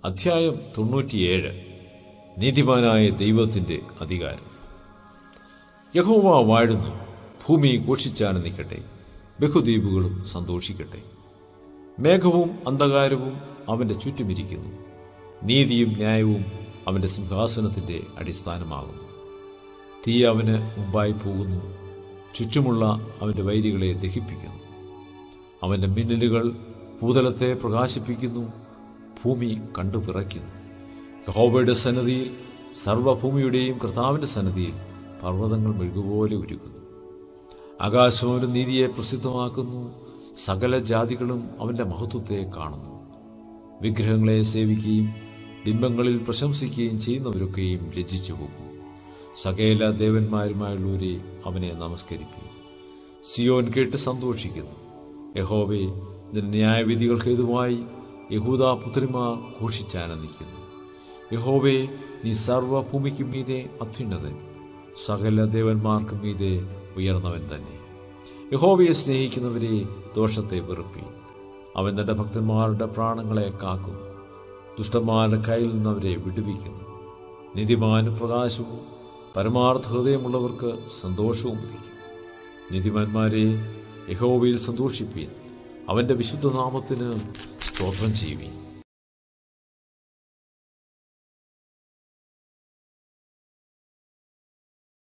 അധ്യായം തൊണ്ണൂറ്റിയേഴ് നീതിമാനായ ദൈവത്തിന്റെ അധികാരം യഹോവ വാഴുന്നു ഭൂമി ഘോഷിച്ചാനന്ദിക്കട്ടെ ബഹുദ്വീപുകളും സന്തോഷിക്കട്ടെ മേഘവും അന്ധകാരവും അവന്റെ ചുറ്റുമിരിക്കുന്നു നീതിയും ന്യായവും അവന്റെ സിംഹാസനത്തിന്റെ അടിസ്ഥാനമാകുന്നു തീ അവന് മുമ്പായി പോകുന്നു ചുറ്റുമുള്ള അവന്റെ വൈരികളെ ദഹിപ്പിക്കുന്നു അവന്റെ മിന്നലുകൾ ഭൂതലത്തെ പ്രകാശിപ്പിക്കുന്നു ഭൂമി കണ്ടു വിറയ്ക്കുന്നു യഹോവയുടെ സന്നദ്ധിയിൽ സർവഭൂമിയുടെയും കർത്താവിന്റെ സന്നദ്ധിയിൽ പർവ്വതങ്ങൾ മെഴുകുപോലെ ഉരുകുന്നു ആകാശം അവന്റെ നീതിയെ പ്രസിദ്ധമാക്കുന്നു സകല ജാതികളും അവന്റെ മഹത്വത്തെ കാണുന്നു വിഗ്രഹങ്ങളെ സേവിക്കുകയും ബിംബങ്ങളിൽ പ്രശംസിക്കുകയും ചെയ്യുന്നവരൊക്കെയും ലജ്ജിച്ചു പോകും സകല ദേവന്മാരുമായുള്ളവരെ അവനെ നമസ്കരിക്കും സിയോൻ കേട്ട് സന്തോഷിക്കുന്നു യഹോവേ നിന്റെ ന്യായവിധികൾ ഹേതുവായി യഹൂദാ പുത്രിമാർ ഘോഷിച്ചാനന്ദിക്കുന്നു യഹോവേ നീ സർവഭൂമിക്കും മീതെ അത്യുന്നതൻ സകല ദേവന്മാർക്കും മീതെ ഉയർന്നവൻ തന്നെ യഹോവയെ സ്നേഹിക്കുന്നവരെ ദോഷത്തെ വെറുപ്പി അവൻ തന്റെ ഭക്തന്മാരുടെ പ്രാണങ്ങളെ കാക്കുന്നു ദുഷ്ടന്മാരുടെ കയ്യിൽ നിന്നവരെ വിടുവിക്കുന്നു നിധിമാന് പ്രകാശവും പരമാർത്ഥ ഹൃദയമുള്ളവർക്ക് സന്തോഷവും ഉദിക്കും നിധിമാന്മാരെ യഹോവയിൽ സന്തോഷിപ്പീൻ അവന്റെ വിശുദ്ധനാമത്തിന് സ്തോത്രം ചെയ്യുവീൻ